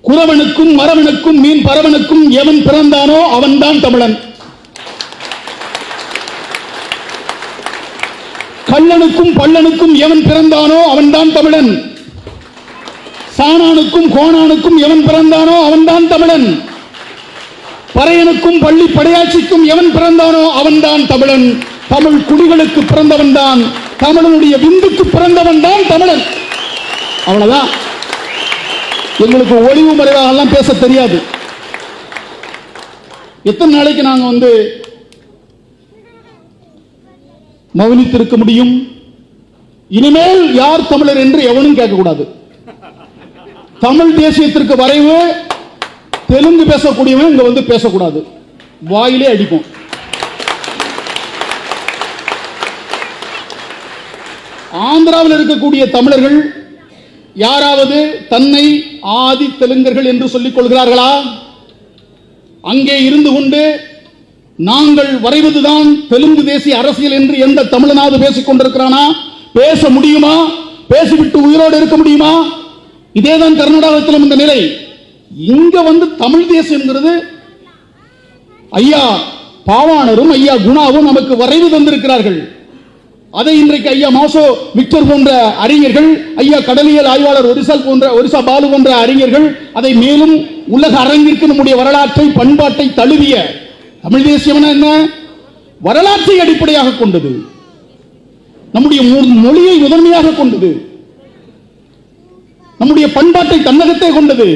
குறவனுக்கும் மறவனுக்கும் மீன் பறவனுக்கும் எவன் பிறந்தானோ அவன்தான் தமிழன் கள்ளனுக்கும் பள்ளனுக்கும் எவன் பிறந்தானோ அவன்தான் தமிழன் சாணானுக்கும் கோணானுக்கும் எவன் பிறந்தானோ அவன்தான் தமிழன் பறையனுக்கும் பள்ளி படையாட்சிக்கும் எவன் பிறந்தானோ அவன்தான் தமிழன் தமிழ் குடிகளுக்கு பிறந்தவன் தான் தமிழனுடைய விந்துக்கு பிறந்தவன் தான் தமிழன் அவ்வளவுதான் எங்களுக்கு ஒளிவு மறைவாக எல்லாம் பேச தெரியாது எத்தனை நாளைக்கு நாங்க வந்து மௌனித்திருக்க முடியும் இனிமேல் யார் தமிழர் என்று எவனும் கேட்கக்கூடாது தமிழ் தேசியத்திற்கு வரைவு தெலுங்கு பேசக்கூடியவன் இங்க வந்து பேசக்கூடாது வாயிலே அடிப்போம் ஆந்திராவில் இருக்கக்கூடிய தமிழர்கள் யாராவது தன்னை ஆதி தெலுங்கர்கள் என்று சொல்லிக் கொள்கிறார்களா அங்கே இருந்து கொண்டு நாங்கள் வரைவதுதான் தெலுங்கு தேசிய அரசியல் என்று எந்த தமிழனாவது பேசிக் கொண்டிருக்கிறானா பேச முடியுமா பேசிவிட்டு உயிரோடு இருக்க முடியுமா இதேதான் கர்நாடகத்திலும் இந்த நிலை இங்க வந்து தமிழ் தேசியம்ங்கிறது ஐயா பாவாணரும் ஐயா குணாவும் நமக்கு வரைவு தந்திருக்கிறார்கள் அதை இன்றைக்கு ஐயா மாசோ விக்டர் போன்ற அறிஞர்கள் ஐயா கடலியல் ஆய்வாளர் ஒரிசால் போன்ற ஒரிசா பாலு போன்ற அறிஞர்கள் அதை மேலும் உலக அரங்கிற்கு நம்முடைய வரலாற்றை பண்பாட்டை தழுவிய தமிழ் தேசியம்னா என்ன வரலாற்றை அடிப்படையாக கொண்டது நம்முடைய மொ- மொழியை முதன்மையாக கொண்டது நம்முடைய பண்பாட்டை தன்னகத்தை கொண்டது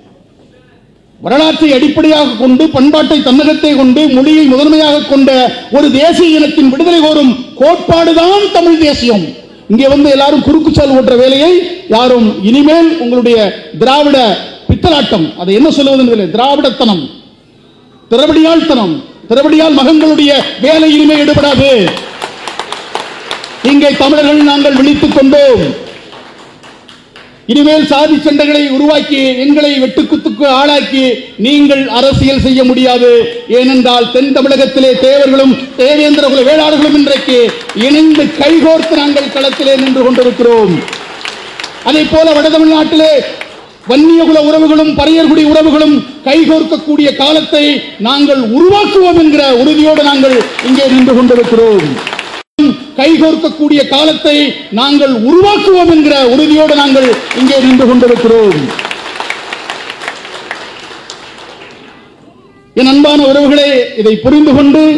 வரலாற்றை அடிப்படையாக கொண்டு பண்பாட்டை தன்னகத்தை கொண்டு மொழியை முதன்மையாக கொண்ட ஒரு தேசிய இனத்தின் விடுதலை கோரும் கோட்பாடுதான் தமிழ் தேசியம் இங்கே வந்து எல்லாரும் குறுக்குச்சால் ஓட்டுற வேலையை யாரும் இனிமேல் உங்களுடைய திராவிட பித்தலாட்டம் அதை என்ன சொல்லுவது என்பதில்லை. திராவிடத்தனம் திரவடியாள்தனம் திரவடியால் மகன்களுடைய வேலை இனிமே ஈடுபடாது இங்கே தமிழர்கள் நாங்கள் விழித்துக் கொண்டோம் இனிமேல் சாதி சண்டைகளை உருவாக்கி எங்களை வெட்டுக்குத்துக்கு ஆளாக்கி நீங்கள் அரசியல் செய்ய முடியாது ஏனென்றால் தென் தமிழகத்திலே தேவர்களும் தேவேந்திர குல வேளாளர்களும் இன்றைக்கு இணைந்து கைகோர்த்து நாங்கள் களத்திலே நின்று கொண்டிருக்கிறோம் அதே போல வட தமிழ்நாட்டிலே வன்னியகுல உறவுகளும் பறையர்குடி உறவுகளும் கைகோர்க்கக்கூடிய காலத்தை நாங்கள் உருவாக்குவோம் என்கிற உறுதியோடு நாங்கள் இங்கே நின்று கொண்டிருக்கிறோம் கைகோர்க்கக்கூடிய காலத்தை நாங்கள் உருவாக்குவோம் என்கிற உறுதியோடு நாங்கள் இங்கே நின்று கொண்டிருக்கிறோம் என் அன்பான உறவுகளே இதை புரிந்து கொண்டு